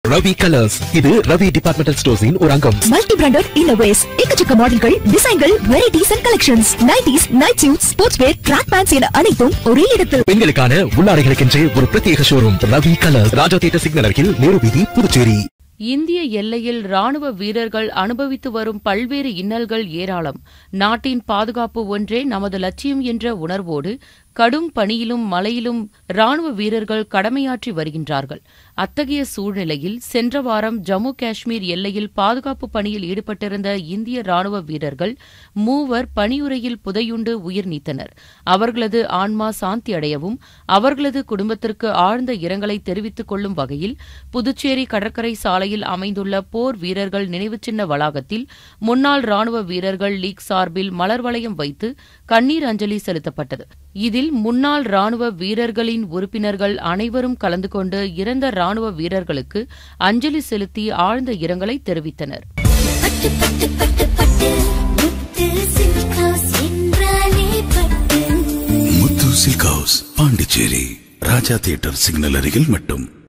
Ravi colours இது Ravi departmental ஸ்டோர்ஸின் ஒரு அங்கம் மல்டி பிராண்டட் இன்னோவேஸ் எக்கச்சக்க மாடல்கள் டிசைன்கள் varieties and collections nighties night suit sports wear track pants என அனைத்தும் ஒரே இடத்தில் பெண்களுக்கான உள்ளாடைகளுக்கென்றே ஒரு பிரத்யேக showroom Ravi colours Raja theatre signal அருகில் நேரு வீதி புதுச்சேரி இந்திய எல்லையில் ராணுவ வீரர்கள் அனுபவித்து வரும் பல்வேறு இன்னல்கள் ஏராளம் நாட்டின் பாதுகாப்பு ஒன்றே நமது லட்சியம் என்ற உணர்வோடு கடும் பணியிலும் மழையிலும் ராணுவ வீரர்கள் கடமையாற்றி வருகின்றார்கள் அத்தகைய சூழ்நிலையில் சென்ற வாரம் ஜம்மு காஷ்மீர் எல்லையில் பாதுகாப்பு பணியில் ஈடுபட்டிருந்த இந்திய ராணுவ வீரர்கள் மூவர் பணியுரையில் புதையுண்டு உயிர் நீத்தனர் அவர்களது ஆன்மா சாந்தி அடையவும் அவர்களது குடும்பத்திற்கு ஆழ்ந்த இரங்கலை தெரிவித்துக் கொள்ளும் வகையில் புதுச்சேரி கடற்கரை சாலையில் அமைந்துள்ள போர் வீரர்கள் நினைவுச் சின்ன வளாகத்தில் முன்னாள் ராணுவ வீரர்கள் லீக் சார்பில் மலர் வளையம் வைத்து கண்ணீர் அஞ்சலி செலுத்தப்பட்டது இதில் முன்னாள் ராணுவ வீரர்களின் உறுப்பினர்கள் அனைவரும் கலந்து கொண்டு இறந்த ராணுவ வீரர்களுக்கு அஞ்சலி செலுத்தி ஆழ்ந்த இரங்கலை தெரிவித்தனர் பட்டு பட்டு பட்டு பட்டு முத்து சில்க் ஹவுஸ் என்றாலே பட்டு Muthu silk house Pondicherry Raja theatre signal அருகில் மட்டும்